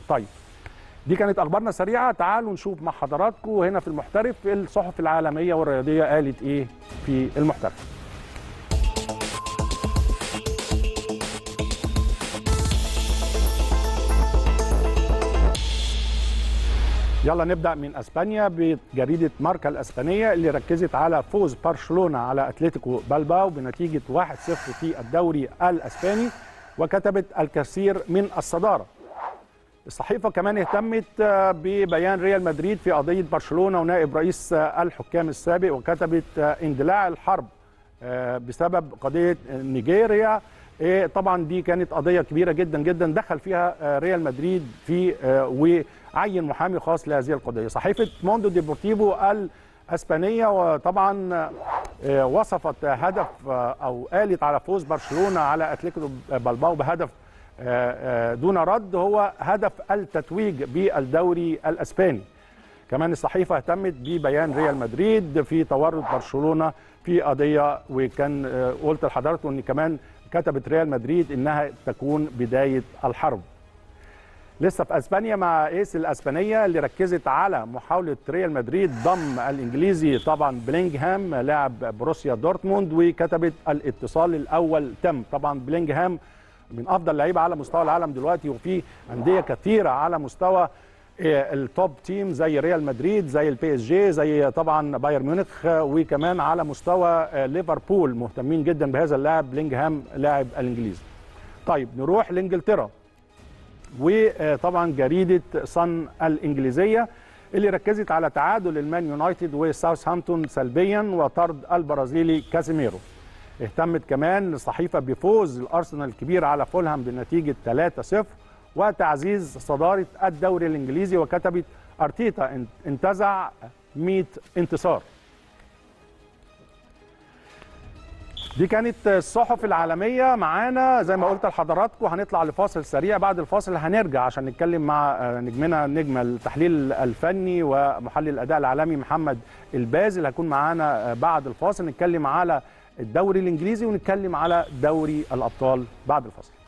طيب دي كانت اخبارنا سريعه تعالوا نشوف مع حضراتكم هنا في المحترف الصحف العالميه والرياضيه قالت ايه في المحترف يلا نبدا من اسبانيا بجريده ماركا الاسبانيه اللي ركزت على فوز برشلونه على اتلتيكو بالباو بنتيجه 1-0 في الدوري الاسباني وكتبت الكثير من الصداره. الصحيفه كمان اهتمت ببيان ريال مدريد في قضيه برشلونه ونائب رئيس الحكام السابق وكتبت اندلاع الحرب بسبب قضيه نيجيريا طبعا دي كانت قضيه كبيره جدا جدا دخل فيها ريال مدريد في وعين محامي خاص لهذه القضيه صحيفه موندو ديبورتيفو الاسبانيه وطبعا وصفت هدف او قالت على فوز برشلونه على اتلتيكو بالباو بهدف دون رد هو هدف التتويج بالدوري الاسباني كمان الصحيفه اهتمت ببيان ريال مدريد في تورط برشلونه في قضيه وكان قلت لحضراتكم ان كمان كتبت ريال مدريد انها تكون بدايه الحرب. لسه في اسبانيا مع ايس الاسبانيه اللي ركزت على محاوله ريال مدريد ضم الانجليزي طبعا بلينغهام لاعب بروسيا دورتموند وكتبت الاتصال الاول تم طبعا بلينغهام من افضل لعيبه على مستوى العالم دلوقتي وفي انديه كثيره على مستوى التوب تيم زي ريال مدريد زي البي اس جي زي طبعا بايرن ميونخ وكمان على مستوى ليفربول مهتمين جدا بهذا اللاعب بلينغهام لاعب الانجليزي. طيب نروح لانجلترا وطبعا جريده صن الانجليزيه اللي ركزت على تعادل المان يونايتد وساوثهامبتون سلبيا وطرد البرازيلي كازيميرو. اهتمت كمان الصحيفه بفوز الارسنال الكبير على فولهام بنتيجه 3-0 وتعزيز صدارة الدوري الإنجليزي وكتبت أرتيتا انتزع 100 انتصار دي كانت الصحف العالمية معانا زي ما قلت لحضراتكم هنطلع لفاصل سريع بعد الفاصل هنرجع عشان نتكلم مع نجمنا نجم التحليل الفني ومحلل الأداء العالمي محمد البازل هيكون معانا بعد الفاصل نتكلم على الدوري الإنجليزي ونتكلم على دوري الأبطال بعد الفاصل